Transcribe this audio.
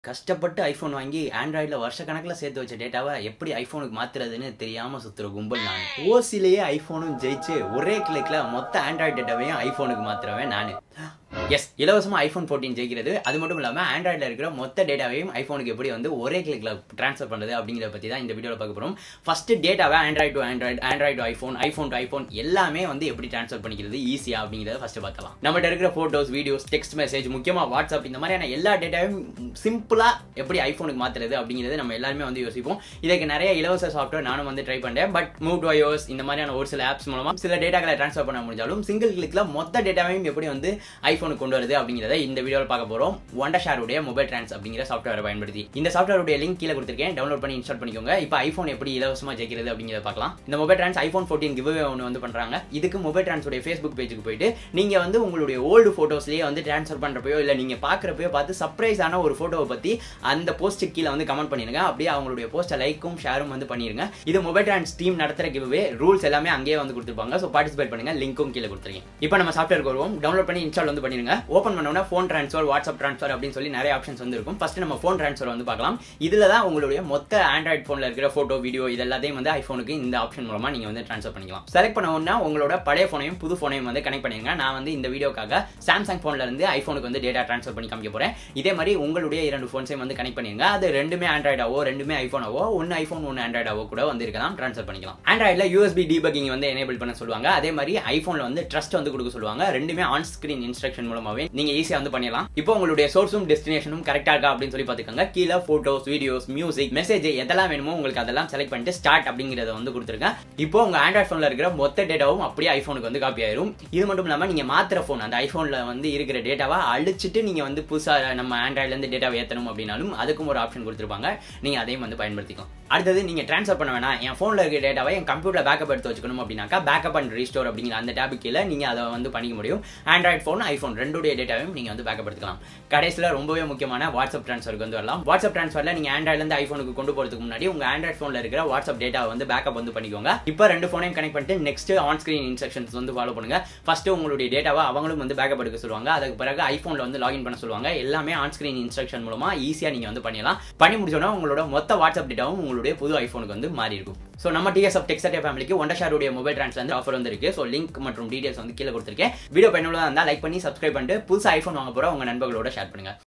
கஷ்டப்பட்டு ஐஃபோன் வாங்கி ஆண்ட்ராய்டில் வருஷ கணக்கில் சேர்த்து வச்ச டேட்டாவை எப்படி ஐஃபோனுக்கு மாத்துறதுன்னு தெரியாமல் சுற்றுற கும்பல் நான் ஓசிலேயே ஐஃபோனும் ஜெயிச்சு ஒரே கிளிக்கில் மொத்த ஆண்ட்ராய்டு டேட்டாவையும் ஐஃபோனுக்கு மாத்துறவன் நான் எஸ் இலவசமாக ஐஃபோன் ஃபோர்டீன் ஜெயிக்கிறது அது மட்டும் இல்லாமல் ஆண்ட்ராய்டில் இருக்கிற மொத்த டேட்டாவையும் ஐஃபோனுக்கு எப்படி வந்து ஒரே கிளிக்கில் ட்ரான்ஸ்ஃபர் பண்ணுறது அப்படிங்கிறத பற்றி தான் இந்த வீடியோவில் பார்க்க போகிறோம் ஃபஸ்ட்டு டேட்டாவை Android to Android Android to iPhone iPhone to iPhone எல்லாமே வந்து எப்படி ட்ரான்ஸ்ஃபர் பண்ணிக்கிறது ஈஸியாக அப்படிங்கிறத ஃபஸ்ட்டு பார்க்கலாம் நம்மகிட்ட இருக்கிற ஃபோட்டோஸ் வீடியோஸ் டெக்ஸ்ட் மெசேஜ் முக்கியமாக வாட்ஸ்அப் இந்த மாதிரியான எல்லா டேட்டாவையும் சிம்பிளாக எப்படி ஐஃபோனுக்கு மாற்றுறது அப்படிங்கிறது நம்ம எல்லாருமே வந்து யோசிப்போம் இதுக்கு நிறைய இலவச சாஃப்ட்வேர் நானும் வந்து ட்ரை பண்ணேன் பட் மூவ் டு ஐஓஎஸ் இந்த மாதிரியான ஒரு சில ஆப்ஸ் மூலமாக சில டேட்டாக்களை ட்ரான்ஸ்ஃபர் பண்ண முடிஞ்சாலும் சிங்கிள் கிளிக்கில் மொத்த டேட்டாவையும் எப்படி வந்து ஐஃபோனுக்கு கொண்டு வருது அப்படிங்கிறத இந்த வீடியோவில் பார்க்க போகிறோம் ஒண்டஷாருடைய மொபைல் ட்ரான்ஸ் அப்படிங்கிற சாஃப்ட்வேரை பயன்படுத்தி இந்த சாஃப்ட்வேருடைய லிங்க் கீழே கொடுத்துருக்கேன் டவுன்லோட் பண்ணி இன்ஸ்டால் பண்ணிக்கோங்க இப்போ ஐஃபோன் எப்படி இலவசமாக ஜெயிக்கிறது அப்படிங்கிறத பார்க்கலாம் இந்த mobile trans iPhone fourteen giveaway ஒன்று வந்து பண்ணுறாங்க இதுக்கு மொபைல் ட்ரான்ஸோடைய ஃபேஸ்புக் பேஜுக்கு போயிட்டு நீங்கள் வந்து உங்களுடைய ஓல்டு ஃபோட்டோஸ்லேயே வந்து ட்ரான்ஸ்ஃபர் பண்ணுறப்பயோ இல்லை நீங்கள் பார்க்குறப்பயோ பார்த்து சர்ப்ரைஸான ஒரு ஃபோட்டோவை பற்றி அந்த போஸ்ட்டுக்கு கீழே வந்து கமெண்ட் பண்ணிடுங்க அப்படியே அவங்களுடைய போஸ்ட்டை லைக்கும் ஷேரும் வந்து பண்ணிருங்க இது மொபைல் ட்ரான்ஸ் டீம் நடத்துகிற கிவ்வே ரூல்ஸ் எல்லாமே அங்கேயே வந்து கொடுத்துருப்பாங்க ஸோ பார்ட்டிசிபேட் பண்ணுங்க லிங்க்கும் கீழே கொடுத்துருக்கேன் இப்போ நம்ம சாஃப்ட்வேர் வருவோம் டவுன்லோட் பண்ணி இன்ஸ்டால் வந்து பண்ணிருங்க ஓப்பன் பண்ணோன்னா ஃபோன் ட்ரான்ஸ்ஃபர் வாட்ஸ்அப் ட்ரான்ஸ்ஃபர் அப்படின்னு சொல்லி நிறைய ஆப்ஷன்ஸ் வந்து இருக்கும் ஃபர்ஸ்ட் நம்ம ஃபோன் ட்ரான்ஸ்ஃபர் வந்து பார்க்கலாம் இதில் தான் உங்களுடைய மொத்த ஆண்ட்ராய்ட் ஃபோனில் இருக்கிற ஃபோட்டோ வீடியோ இது எல்லாத்தையும் வந்து ஐஃபோனுக்கு இந்த ஆப்ஷன் மூலமாக நீங்கள் வந்து ட்ரான்ஸ்ஃபர் பண்ணிக்கலாம் செலக்ட் பண்ண உங்களோட பழைய ஃபோனையும் புது ஃபோனையும் வந்து கனெக்ட் பண்ணிருங்க நான் வந்து இந்த வீடியோக்காக சாம்சங் ஃபோன்ல இருந்து ஐஃபோனுக்கு வந்து டேட்டா ட்ரான்ஸ்ஃபர் பண்ணி காமிக்க போகிறேன் இதே மாதிரி உங்களுடைய இரண்டு ஃபோன்ஸையும் வந்து கனெக்ட் பண்ணிருங்க அது ரெண்டுமே ஆண்ட்ராய்டாவோ ரெண்டுமே ஐஃபோனாவோ ஒன்று ஐஃபோன் ஒன்று ஆண்ட்ராய்டாவோ கூட வந்து இருக்கலாம் ட்ரான்ஸ்ஃபர் பண்ணிக்கலாம் ஆண்ட்ராய்டில் யூஎஸ்பி டீபக்கிங் வந்து எனேபிள் பண்ண சொல்லுவாங்க அதே மாதிரி ஐஃபோனில் வந்து ட்ரஸ்ட் வந்து கொடுக்க சொல்லுவாங்க ரெண்டுமே ஆன் ஸ்கிரீன் இன்ஸ்ட்ரக்ஷன் மூலமாகவே நீங்கள் ஈஸியாக வந்து பண்ணிடலாம் இப்போ உங்களுடைய சோர்ஸும் டெஸ்டினேஷனும் கரெக்டாக இருக்கா அப்படின்னு சொல்லி பார்த்துக்கோங்க கீழே ஃபோட்டோஸ் வீடியோஸ் மியூசிக் மெசேஜ் எதெல்லாம் வேணுமோ உங்களுக்கு அதெல்லாம் செலக்ட் பண்ணிட்டு ஸ்டார்ட் அப்படிங்கிறத வந்து கொடுத்துருக்கேன் இப்போ உங்க ஆண்ட்ராய்ட் ஃபோனில் இருக்கிற மொத்த டேட்டாவும் அப்படியே ஐஃபோனுக்கு வந்து காப்பி ஆயிரும் இது மட்டும் இல்லாமல் நீங்கள் மாத்திர ஃபோன் அந்த ஐஃபோனில் வந்து இருக்கிற டேட்டாவை அழிச்சிட்டு நீங்கள் வந்து புதுசாக நம்ம ஆண்ட்ராய்ட்லேருந்து டேட்டாவை ஏற்றணும் அப்படின்னாலும் அதுக்கும் ஒரு ஆப்ஷன் கொடுத்துருப்பாங்க நீங்கள் அதையும் வந்து பயன்படுத்திக்கலாம் அடுத்தது நீங்கள் ட்ரான்ஸ்ஃபர் பண்ண வேணாம் என் ஃபோனில் இருக்கிற டேட்டாவை என் கம்ப்யூட்டர் பேக்கப் எடுத்து வச்சுக்கணும் அப்படின்னாக்கா பேக்கப் அண்ட் ரீஸ்டோர் அப்படிங்கிற அந்த டேபு கீழே நீங்கள் அதை வந்து பண்ணிக்க முடியும் ஆண்ட்ராய்ட் ஃபோன் ஐஃபோன் ரெண்டுடைய டேட்டாவையும் நீங்கள் வந்து பேக்கப் எடுத்துக்கலாம் கடைசியில் ரொம்பவே முக்கியமான வாட்ஸ்அப் ட்ரான்ஸ்ஃபருக்கு வந்து வரலாம் வாட்ஸ்அப் ட்ரான்ஸ்ஃபரில் நீங்கள் ஆண்ட்ராய்ட்லேருந்து ஐஃபோனுக்கு கொண்டு போகிறதுக்கு முன்னாடி உங்கள் ஆண்ட்ராய்ட் ஃபோனில் இருக்கிற வாட்ஸ்அப் டேட்டாவை வந்து பேக்கப் வந்து பண்ணிக்கோங்க இப்போ ரெண்டு ஃபோனையும் கனெக்ட் பண்ணிட்டு நெக்ஸ்ட் ஆன் ஸ்க்ரீன் இன்ஸ்ட்ரக்ஷன்ஸ் வந்து ஃபாலோ பண்ணுங்க ஃபர்ஸ்ட் உங்களுடைய டேட்டாவை அவங்களும் வந்து பேக்கப் எடுக்க சொல்லுவாங்க அதுக்கு பிறகு ஐஃபோனில் வந்து லாகின் பண்ண சொல்லுவாங்க எல்லாமே ஆன் ஸ்க்ரீன் இன்ஸ்ட்ரக்ஷன் மூலமாக ஈஸியாக நீங்கள் வந்து பண்ணிடலாம் பண்ணி முடிச்சோன்னா உங்களோட மொத்த வாட்ஸ்அப் டேட்டாவும் உங்களுடைய புது ஐஃபோனுக்கு வந்து மாறி இருக்கும் ஸோ நம்ம டிஎஸ்எஃப் டெக்ஸ்டே ஃபேமிலிக்கு ஒண்டஷாருடைய மொபைல் ட்ரான்ஸ்ல வந்து ஆஃபர் வந்து இருக்கு ஸோ லிங்க் மற்றும் டீடைல்ஸ் வந்து கீழே கொடுத்துருக்கேன் வீடியோ பயனுள்ளதாக இருந்தால் லைக் பண்ணி சப்ஸ்கிரைப் பண்ணிட்டு புதுசாக ஐஃபோன் வாங்க போகிற உங்கள் நண்பர்களோட ஷேர் பண்ணுங்க